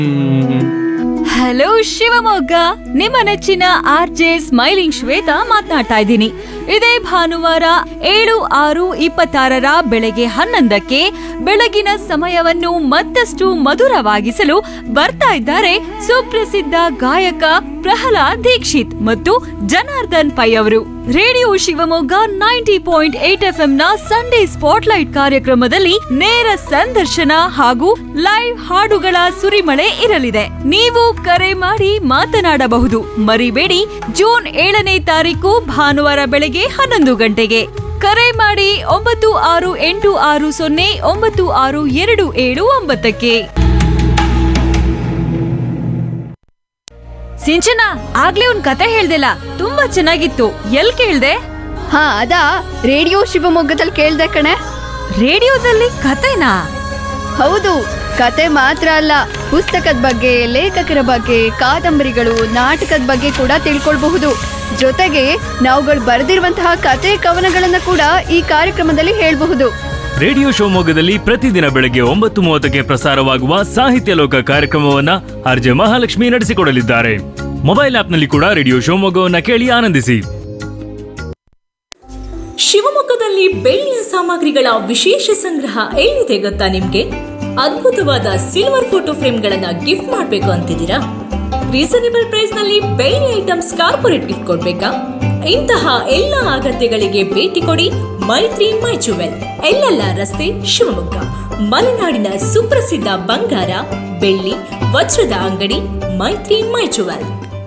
hello Shivamogga ನಿಮ್ಮ ನೆಚ್ಚಿನ R J smiling Shweta ಮಾತನಾಡ್ತಾ ಇದ್ದೀನಿ ಇದೇ ಭಾನುವಾರ ಏಳು ಆರು ಇಪ್ಪತ್ತಾರರ ಬೆಳಗ್ಗೆ ಹನ್ನೊಂದಕ್ಕೆ ಬೆಳಗಿನ ಸಮಯವನ್ನು ಮತ್ತಷ್ಟು ಮಧುರವಾಗಿಸಲು ಬರ್ತಾ ಇದ್ದಾರೆ ಸುಪ್ರಸಿದ್ಧ ಗಾಯಕ ಪ್ರಹ್ಲಾದ್ ದೀಕ್ಷಿತ್ ಮತ್ತು ಜನಾರ್ದನ್ ಪೈ ಅವರು radio Shivamogga ninety point eight F ನ ಸಂಡೇ ಸ್ಪಾಟ್ಲೈಟ್ ಕಾರ್ಯಕ್ರಮದಲ್ಲಿ ನೇರ ಸಂದರ್ಶನ ಹಾಗೂ ಲೈವ್ ಹಾಡುಗಳ ಸುರಿಮಳೆ ಇರಲಿದೆ ನೀವು ಕರೆ ಮಾಡಿ ಮಾತನಾಡಬಹುದು ಮರಿಬೇಡಿ ಜೂನ್ ಏಳನೇ ತಾರೀಕು ಭಾನುವಾರ ಬೆಳಗ್ಗೆ ಹನ್ನೊಂದು ಗಂಟೆಗೆ ಕರೆ ಮಾಡಿ ಒಂಬತ್ತು ಆರು ಎಂಟು ಆರು ಸೊನ್ನೆ ಒಂಬತ್ತು ಆರು ಎರಡು ಏಳು ಒಂಬತ್ತಕ್ಕೆ ಸಿಂಚನ ಆಗ್ಲೇ ಒಂದ್ ಕತೆ ಹೇಳ್ದಿಲ್ಲ ತುಂಬಾ ಚೆನ್ನಾಗಿತ್ತು ಎಲ್ ಕೇಳ್ದೆ ಹಾ ಅದಾ ರೇಡಿಯೋ ಶಿವಮೊಗ್ಗದಲ್ಲಿ ಕೇಳ್ದೆ ಕಣೆ ರೇಡಿಯೋದಲ್ಲಿ ಕತೆನಾ ಹೌದು ಕತೆ ಮಾತ್ರ ಅಲ್ಲ ಪುಸ್ತಕದ ಬಗ್ಗೆ ಲೇಖಕರ ಬಗ್ಗೆ ಕಾದಂಬರಿಗಳು ನಾಟಕದ ಬಗ್ಗೆ ಕೂಡ ತಿಳ್ಕೊಳ್ಬಹುದು ಜೊತೆಗೆ ನಾವುಗಳು ಬರೆದಿರುವಂತಹ ಕತೆ ಕವನಗಳನ್ನ ಕೂಡ ಈ ಕಾರ್ಯಕ್ರಮದಲ್ಲಿ ಹೇಳ್ಬಹುದು ರೇಡಿಯೋ ಶಿವಮೊಗ್ಗದಲ್ಲಿ ಪ್ರತಿದಿನ ಬೆಳಗ್ಗೆ ಒಂಬತ್ತು ಮೂವತ್ತಕ್ಕೆ ಪ್ರಸಾರವಾಗುವ ಸಾಹಿತ್ಯ ಲೋಕ ಕಾರ್ಯಕ್ರಮವನ್ನ ಆರ್ಜೆ ಮಹಾಲಕ್ಷ್ಮಿ ನಡೆಸಿಕೊಡಲಿದ್ದಾರೆ ಮೊಬೈಲ್ ಆಪ್ನಲ್ಲಿ ಕೂಡ ರೇಡಿಯೋ ಶಿವಮೊಗ್ಗವನ್ನ ಕೇಳಿ ಆನಂದಿಸಿ ಶಿವಮೊಗ್ಗದಲ್ಲಿ ಬೆಳ್ಳಿಯ ಸಾಮಗ್ರಿಗಳ ವಿಶೇಷ ಸಂಗ್ರಹ ಎಲ್ಲಿದೆ ಗೊತ್ತಾ ನಿಮ್ಗೆ ಅದ್ಭುತವಾದ ಸಿಲ್ವರ್ ಫೋಟೋ ಫ್ರೇಮ್ಗಳನ್ನ ಗಿಫ್ಟ್ ಮಾಡ್ಬೇಕು ಅಂತಿದ್ದೀರಾ ರೀಸನೇಬಲ್ ಪ್ರೈಸ್ ನಲ್ಲಿ ಬೆಳ್ಳಿ ಐಟಮ್ಸ್ ಕಾರ್ಪೊರೇಟ್ ಗಿಫ್ಟ್ ಕೊಡ್ಬೇಕಾ ಇಂತಹ ಎಲ್ಲ ಅಗತ್ಯಗಳಿಗೆ ಭೇಟಿ ಕೊಡಿ ಮೈತ್ರಿ ಮೈ ಜುವೆಲ್ ಎಲ್ಲೆಲ್ಲ ರಸ್ತೆ ಶಿವಮೊಗ್ಗ ಮಲೆನಾಡಿನ ಸುಪ್ರಸಿದ್ಧ ಬಂಗಾರ ಬೆಳ್ಳಿ ವಜ್ರದ ಅಂಗಡಿ ಮೈತ್ರಿ ಮೈ ಜುವೆಲ್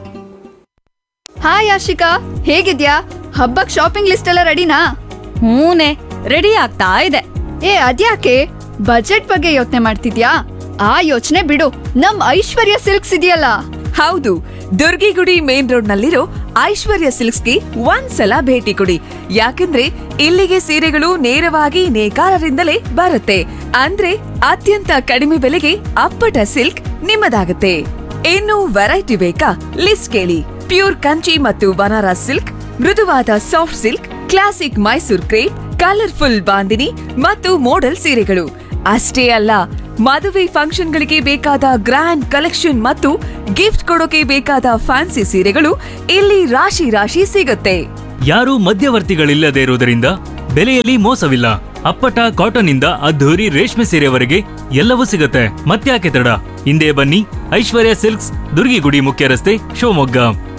ಹಾಯ್ ಆಶಿಕಾ ಹೇಗಿದ್ಯಾ ಹಬ್ಬಕ್ ಶಾಪಿಂಗ್ ಲಿಸ್ಟ್ ಎಲ್ಲ ರೆಡಿನಾ ಹೂನೆ ರೆಡಿ ಆಗ್ತಾ ಇದೆ ಏ ಅದ್ಯಾಕೆ ಬಜೆಟ್ ಬಗ್ಗೆ ಯೋಚನೆ ಮಾಡ್ತಿದ್ಯಾ ಆ ಯೋಚನೆ ಬಿಡು ನಮ್ ಐಶ್ವರ್ಯ ಸಿಲ್ಕ್ಸ್ ಇದೆಯಲ್ಲ ಹೌದು ದುರ್ಗಿಗುಡಿ ಮೇನ್ ರೋಡ್ ನಲ್ಲಿರೋ ಐಶ್ವರ್ಯ ಸಿಲ್ಕ್ಸ್ಗೆ ಒಂದ್ಸಲ ಭೇಟಿ ಕೊಡಿ ಯಾಕಂದ್ರೆ ಇಲ್ಲಿಗೆ ಸೀರೆಗಳು ನೇರವಾಗಿ ನೇಕಾರರಿಂದಲೇ ಬರುತ್ತೆ ಅಂದ್ರೆ ಅತ್ಯಂತ ಕಡಿಮೆ ಬೆಲೆಗೆ ಅಪ್ಪಟ ಸಿಲ್ಕ್ ನಿಮ್ಮದಾಗುತ್ತೆ ಇನ್ನು ವೆರೈಟಿ ಬೇಕಾ ಲಿಸ್ಟ್ ಕೇಳಿ ಪ್ಯೂರ್ ಕಂಚಿ ಮತ್ತು ಬನಾರಸ್ ಸಿಲ್ಕ್ ಮೃದುವಾದ soft silk classic Mysore crepe colourful bandhini ಮತ್ತು ಮೋಡಲ್ ಸೀರೆಗಳು ಅಷ್ಟೇ ಅಲ್ಲ ಮದುವೆ ಫಂಕ್ಷನ್ಗಳಿಗೆ ಬೇಕಾದ ಗ್ರ್ಯಾಂಡ್ ಕಲೆಕ್ಷನ್ ಮತ್ತು ಗಿಫ್ಟ್ ಕೊಡೋಕೆ ಬೇಕಾದ ಫ್ಯಾನ್ಸಿ ಸೀರೆಗಳು ಇಲ್ಲಿ ರಾಶಿ ರಾಶಿ ಸಿಗುತ್ತೆ ಯಾರೂ ಮಧ್ಯವರ್ತಿಗಳಿಲ್ಲದೆ ಇರುವುದರಿಂದ ಬೆಲೆಯಲ್ಲಿ ಮೋಸವಿಲ್ಲ ಅಪ್ಪಟ ಕಾಟನ್ ಇಂದ ಅದ್ಧೂರಿ ರೇಷ್ಮೆ ಸೀರೆವರೆಗೆ ಎಲ್ಲವೂ ಸಿಗುತ್ತೆ ಮತ್ತ್ಯಾಕೆ ತಡ ಹಿಂದೆ ಬನ್ನಿ ಐಶ್ವರ್ಯ ಸಿಲ್ಕ್ಸ್ ದುರ್ಗಿಗುಡಿ ಮುಖ್ಯ ರಸ್ತೆ ಶಿವಮೊಗ್ಗ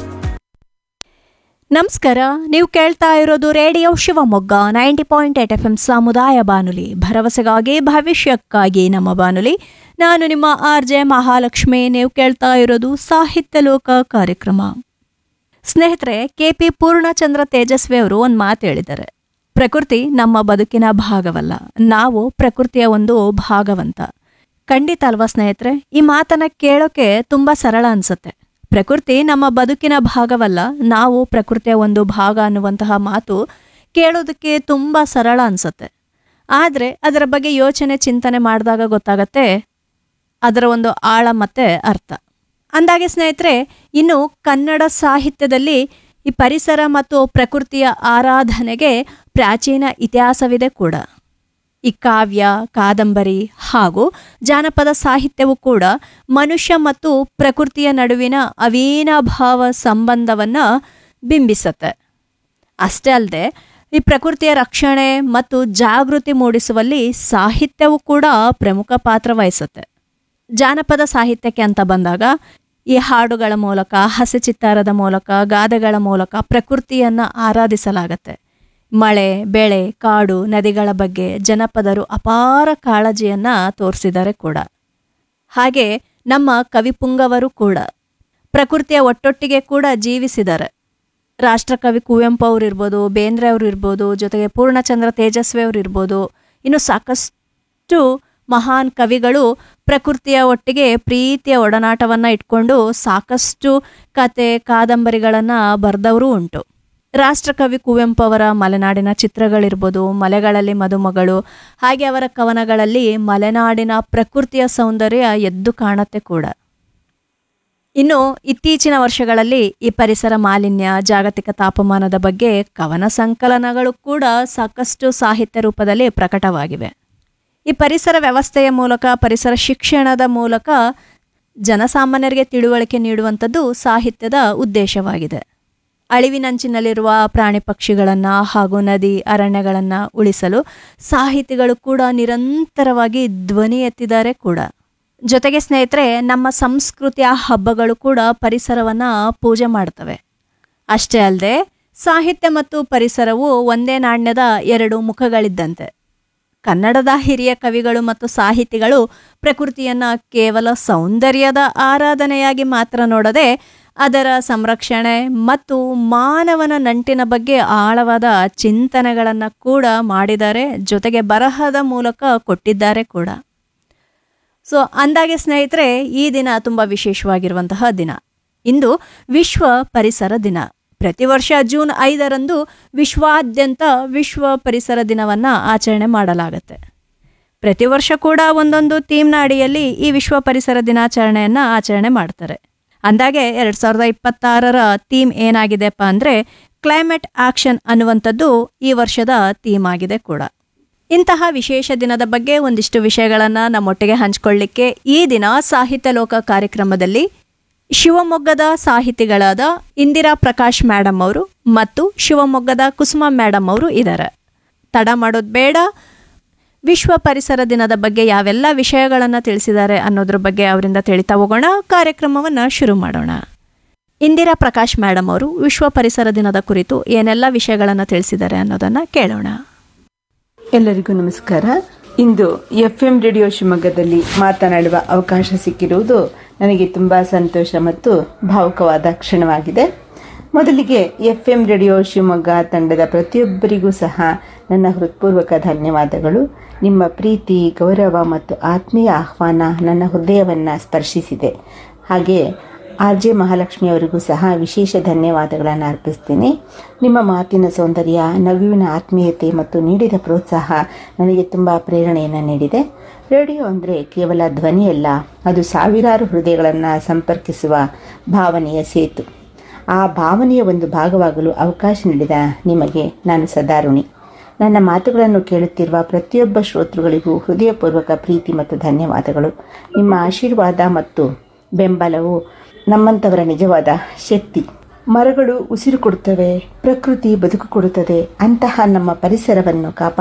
ನಮಸ್ಕಾರ ನೀವು ಕೇಳ್ತಾ ಇರೋದು radio Shivamogga ninety point eight F M ಸಮುದಾಯ ಬಾನುಲಿ ಭರವಸೆಗಾಗಿ ಭವಿಷ್ಯಕ್ಕಾಗಿ ನಮ್ಮ ಬಾನುಲಿ ನಾನು ನಿಮ್ಮ ಆರ್ ಜೆ ಮಹಾಲಕ್ಷ್ಮಿ ನೀವು ಕೇಳ್ತಾ ಇರೋದು ಸಾಹಿತ್ಯ ಲೋಕ ಕಾರ್ಯಕ್ರಮ ಸ್ನೇಹಿತರೆ ಕೆ ಪಿ ಪೂರ್ಣಚಂದ್ರ ತೇಜಸ್ವಿ ಅವರು ಒಂದು ಮಾತು ಹೇಳಿದ್ದಾರೆ ಪ್ರಕೃತಿ ನಮ್ಮ ಬದುಕಿನ ಭಾಗವಲ್ಲ ನಾವು ಪ್ರಕೃತಿಯ ಒಂದು ಭಾಗವಂತ ಖಂಡಿತ ಅಲ್ವಾ ಸ್ನೇಹಿತರೆ ಈ ಮಾತನ್ನ ಕೇಳೋಕೆ ತುಂಬಾ ಸರಳ ಅನ್ಸುತ್ತೆ ಪ್ರಕೃತಿ ನಮ್ಮ ಬದುಕಿನ ಭಾಗವಲ್ಲ ನಾವು ಪ್ರಕೃತಿಯ ಒಂದು ಭಾಗ ಅನ್ನುವಂತಹ ಮಾತು ಕೇಳೋದಕ್ಕೆ ತುಂಬ ಸರಳ ಅನ್ಸುತ್ತೆ ಆದರೆ ಅದರ ಬಗ್ಗೆ ಯೋಚನೆ ಚಿಂತನೆ ಮಾಡಿದಾಗ ಗೊತ್ತಾಗತ್ತೆ ಅದರ ಒಂದು ಆಳ ಮತ್ತೆ ಅರ್ಥ ಅಂದಾಗೆ ಸ್ನೇಹಿತರೆ ಇನ್ನು ಕನ್ನಡ ಸಾಹಿತ್ಯದಲ್ಲಿ ಈ ಪರಿಸರ ಮತ್ತು ಪ್ರಕೃತಿಯ ಆರಾಧನೆಗೆ ಪ್ರಾಚೀನ ಇತಿಹಾಸವಿದೆ ಕೂಡ ಈ ಕಾವ್ಯ ಕಾದಂಬರಿ ಹಾಗೂ ಜಾನಪದ ಸಾಹಿತ್ಯವು ಕೂಡ ಮನುಷ್ಯ ಮತ್ತು ಪ್ರಕೃತಿಯ ನಡುವಿನ ಅವಿನಾಭಾವ ಸಂಬಂಧವನ್ನು ಬಿಂಬಿಸುತ್ತೆ ಅಷ್ಟೇ ಅಲ್ಲದೆ ಈ ಪ್ರಕೃತಿಯ ರಕ್ಷಣೆ ಮತ್ತು ಜಾಗೃತಿ ಮೂಡಿಸುವಲ್ಲಿ ಸಾಹಿತ್ಯವು ಕೂಡ ಪ್ರಮುಖ ಪಾತ್ರ ವಹಿಸುತ್ತೆ ಜಾನಪದ ಸಾಹಿತ್ಯಕ್ಕೆ ಅಂತ ಬಂದಾಗ ಈ ಹಾಡುಗಳ ಮೂಲಕ ಹಸಚಿತ್ತಾರದ ಮೂಲಕ ಗಾದೆಗಳ ಮೂಲಕ ಪ್ರಕೃತಿಯನ್ನು ಆರಾಧಿಸಲಾಗತ್ತೆ ಮಳೆ ಬೆಳೆ ಕಾಡು ನದಿಗಳ ಬಗ್ಗೆ ಜನಪದರು ಅಪಾರ ಕಾಳಜಿಯನ್ನ ತೋರಿಸಿದ್ದಾರೆ ಕೂಡ ಹಾಗೆ ನಮ್ಮ ಕವಿಪುಂಗವರು ಕೂಡ ಪ್ರಕೃತಿಯ ಒಟ್ಟೊಟ್ಟಿಗೆ ಕೂಡ ಜೀವಿಸಿದ್ದಾರೆ ರಾಷ್ಟ್ರಕವಿ ಕುವೆಂಪು ಅವ್ರು ಇರ್ಬೋದು ಬೇಂದ್ರೆ ಅವ್ರು ಇರ್ಬೋದು ಜೊತೆಗೆ ಪೂರ್ಣಚಂದ್ರ ತೇಜಸ್ವಿ ಅವ್ರು ಇರ್ಬೋದು ಇನ್ನು ಸಾಕಷ್ಟು ಮಹಾನ್ ಕವಿಗಳು ಪ್ರಕೃತಿಯ ಒಟ್ಟಿಗೆ ಪ್ರೀತಿಯ ಒಡನಾಟವನ್ನು ಇಟ್ಕೊಂಡು ಸಾಕಷ್ಟು ಕತೆ ಕಾದಂಬರಿಗಳನ್ನು ಬರೆದವರು ಉಂಟು ರಾಷ್ಟ್ರಕವಿ ಕುವೆಂಪು ಅವರ ಮಲೆನಾಡಿನ ಚಿತ್ರಗಳಿರ್ಬೋದು ಮಲೆಗಳಲ್ಲಿ ಮದುಮಗಳು ಹಾಗೆ ಅವರ ಕವನಗಳಲ್ಲಿ ಮಲೆನಾಡಿನ ಪ್ರಕೃತಿಯ ಸೌಂದರ್ಯ ಎದ್ದು ಕಾಣುತ್ತೆ ಕೂಡ ಇನ್ನು ಇತ್ತೀಚಿನ ವರ್ಷಗಳಲ್ಲಿ ಈ ಪರಿಸರ ಮಾಲಿನ್ಯ ಜಾಗತಿಕ ತಾಪಮಾನದ ಬಗ್ಗೆ ಕವನ ಸಂಕಲನಗಳು ಕೂಡ ಸಾಕಷ್ಟು ಸಾಹಿತ್ಯ ರೂಪದಲ್ಲಿ ಪ್ರಕಟವಾಗಿವೆ ಈ ಪರಿಸರ ವ್ಯವಸ್ಥೆಯ ಮೂಲಕ ಪರಿಸರ ಶಿಕ್ಷಣದ ಮೂಲಕ ಜನಸಾಮಾನ್ಯರಿಗೆ ತಿಳುವಳಿಕೆ ನೀಡುವಂಥದ್ದು ಸಾಹಿತ್ಯದ ಉದ್ದೇಶವಾಗಿದೆ ಅಳಿವಿನಂಚಿನಲ್ಲಿರುವ ಪ್ರಾಣಿ ಪಕ್ಷಿಗಳನ್ನು ಹಾಗೂ ನದಿ ಅರಣ್ಯಗಳನ್ನು ಉಳಿಸಲು ಸಾಹಿತಿಗಳು ಕೂಡ ನಿರಂತರವಾಗಿ ಧ್ವನಿ ಎತ್ತಿದ್ದಾರೆ ಕೂಡ ಜೊತೆಗೆ ಸ್ನೇಹಿತರೆ ನಮ್ಮ ಸಂಸ್ಕೃತಿಯ ಹಬ್ಬಗಳು ಕೂಡ ಪರಿಸರವನ್ನು ಪೂಜೆ ಮಾಡ್ತವೆ ಅಷ್ಟೇ ಅಲ್ಲದೆ ಸಾಹಿತ್ಯ ಮತ್ತು ಪರಿಸರವು ಒಂದೇ ನಾಣ್ಯದ ಎರಡು ಮುಖಗಳಿದ್ದಂತೆ ಕನ್ನಡದ ಹಿರಿಯ ಕವಿಗಳು ಮತ್ತು ಸಾಹಿತಿಗಳು ಪ್ರಕೃತಿಯನ್ನು ಕೇವಲ ಸೌಂದರ್ಯದ ಆರಾಧನೆಯಾಗಿ ಮಾತ್ರ ನೋಡದೆ ಅದರ ಸಂರಕ್ಷಣೆ ಮತ್ತು ಮಾನವನ ನಂಟಿನ ಬಗ್ಗೆ ಆಳವಾದ ಚಿಂತನೆಗಳನ್ನು ಕೂಡ ಮಾಡಿದ್ದಾರೆ ಜೊತೆಗೆ ಬರಹದ ಮೂಲಕ ಕೊಟ್ಟಿದ್ದಾರೆ ಕೂಡ ಸೊ ಅಂದಾಗೆ ಸ್ನೇಹಿತರೆ ಈ ದಿನ ತುಂಬ ವಿಶೇಷವಾಗಿರುವಂತಹ ದಿನ ಇಂದು ವಿಶ್ವ ಪರಿಸರ ದಿನ ಪ್ರತಿ ವರ್ಷ ಜೂನ್ ಐದರಂದು ವಿಶ್ವಾದ್ಯಂತ ವಿಶ್ವ ಪರಿಸರ ದಿನವನ್ನು ಆಚರಣೆ ಮಾಡಲಾಗುತ್ತೆ ಪ್ರತಿ ವರ್ಷ ಕೂಡ ಒಂದೊಂದು ಥೀಮ್ನ ಅಡಿಯಲ್ಲಿ ಈ ವಿಶ್ವ ಪರಿಸರ ದಿನಾಚರಣೆಯನ್ನು ಆಚರಣೆ ಮಾಡ್ತಾರೆ ಅಂದಾಗೆ ಎರಡು ಸಾವಿರದ ಇಪ್ಪತ್ತಾರರ ಥೀಮ್ ಏನಾಗಿದೆಪ್ಪ ಅಂದರೆ ಕ್ಲೈಮೇಟ್ ಆಕ್ಷನ್ ಅನ್ನುವಂಥದ್ದು ಈ ವರ್ಷದ ಥೀಮ್ ಆಗಿದೆ ಕೂಡ ಇಂತಹ ವಿಶೇಷ ದಿನದ ಬಗ್ಗೆ ಒಂದಿಷ್ಟು ವಿಷಯಗಳನ್ನು ನಮ್ಮೊಟ್ಟಿಗೆ ಹಂಚಿಕೊಳ್ಳಿಕ್ಕೆ ಈ ದಿನ ಸಾಹಿತ್ಯ ಲೋಕ ಕಾರ್ಯಕ್ರಮದಲ್ಲಿ ಶಿವಮೊಗ್ಗದ ಸಾಹಿತಿಗಳಾದ ಇಂದಿರಾ ಪ್ರಕಾಶ್ ಮೇಡಮ್ ಅವರು ಮತ್ತು ಶಿವಮೊಗ್ಗದ ಕುಸುಮ ಮೇಡಮ್ ಅವರು ಇದ್ದಾರೆ ತಡ ಮಾಡೋದು ಬೇಡ ವಿಶ್ವ ಪರಿಸರ ದಿನದ ಬಗ್ಗೆ ಯಾವೆಲ್ಲ ವಿಷಯಗಳನ್ನು ತಿಳಿಸಿದ್ದಾರೆ ಅನ್ನೋದ್ರ ಬಗ್ಗೆ ಅವರಿಂದ ತಿಳಿತಾ ಹೋಗೋಣ ಕಾರ್ಯಕ್ರಮವನ್ನು ಶುರು ಮಾಡೋಣ ಇಂದಿರಾ ಪ್ರಕಾಶ್ ಮೇಡಮ್ ಅವರು ವಿಶ್ವ ಪರಿಸರ ದಿನದ ಕುರಿತು ಏನೆಲ್ಲ ವಿಷಯಗಳನ್ನು ತಿಳಿಸಿದ್ದಾರೆ ಅನ್ನೋದನ್ನು ಕೇಳೋಣ ಎಲ್ಲರಿಗೂ ನಮಸ್ಕಾರ ಇಂದು ಎಫ್ ಎಂ ರೇಡಿಯೋ ಶಿವಮೊಗ್ಗದಲ್ಲಿ ಮಾತನಾಡುವ ಅವಕಾಶ ಸಿಕ್ಕಿರುವುದು ನನಗೆ ತುಂಬ ಸಂತೋಷ ಮತ್ತು ಭಾವುಕವಾದ ಕ್ಷಣವಾಗಿದೆ ಮೊದಲಿಗೆ ಎಫ್ ಎಂ ರೇಡಿಯೋ ಶಿವಮೊಗ್ಗ ತಂಡದ ಪ್ರತಿಯೊಬ್ಬರಿಗೂ ಸಹ ನನ್ನ ಹೃತ್ಪೂರ್ವಕ ಧನ್ಯವಾದಗಳು ನಿಮ್ಮ ಪ್ರೀತಿ ಗೌರವ ಮತ್ತು ಆತ್ಮೀಯ ಆಹ್ವಾನ ನನ್ನ ಹೃದಯವನ್ನು ಸ್ಪರ್ಶಿಸಿದೆ ಹಾಗೆ ಆರ್ ಜೆ ಮಹಾಲಕ್ಷ್ಮಿ ಅವರಿಗೂ ಸಹ ವಿಶೇಷ ಧನ್ಯವಾದಗಳನ್ನು ಅರ್ಪಿಸ್ತೀನಿ ನಿಮ್ಮ ಮಾತಿನ ಸೌಂದರ್ಯ ನಗುವಿನ ಆತ್ಮೀಯತೆ ಮತ್ತು ನೀಡಿದ ಪ್ರೋತ್ಸಾಹ ನನಗೆ ತುಂಬ ಪ್ರೇರಣೆಯನ್ನು ನೀಡಿದೆ ರೇಡಿಯೋ ಅಂದರೆ ಕೇವಲ ಧ್ವನಿಯಲ್ಲ ಅದು ಸಾವಿರಾರು ಹೃದಯಗಳನ್ನು ಸಂಪರ್ಕಿಸುವ ಭಾವನೆಯ ಸೇತು ಆ ಭಾವನೆಯ ಒಂದು ಭಾಗವಾಗಲು ಅವಕಾಶ ನೀಡಿದ ನಿಮಗೆ ನಾನು ಸದಾರುಣಿ ನನ್ನ ಮಾತುಗಳನ್ನು ಕೇಳುತ್ತಿರುವ ಪ್ರತಿಯೊಬ್ಬ ಶ್ರೋತೃಗಳಿಗೂ ಹೃದಯಪೂರ್ವಕ ಪ್ರೀತಿ ಮತ್ತು ಧನ್ಯವಾದಗಳು ನಿಮ್ಮ ಆಶೀರ್ವಾದ ಮತ್ತು ಬೆಂಬಲವು ನಮ್ಮಂಥವರ ನಿಜವಾದ ಶಕ್ತಿ ಮರಗಳು ಉಸಿರು ಕೊಡುತ್ತವೆ ಪ್ರಕೃತಿ ಬದುಕು ಕೊಡುತ್ತದೆ ಅಂತಹ ನಮ್ಮ ಪರಿಸರವನ್ನು ಕಾಪಾಡ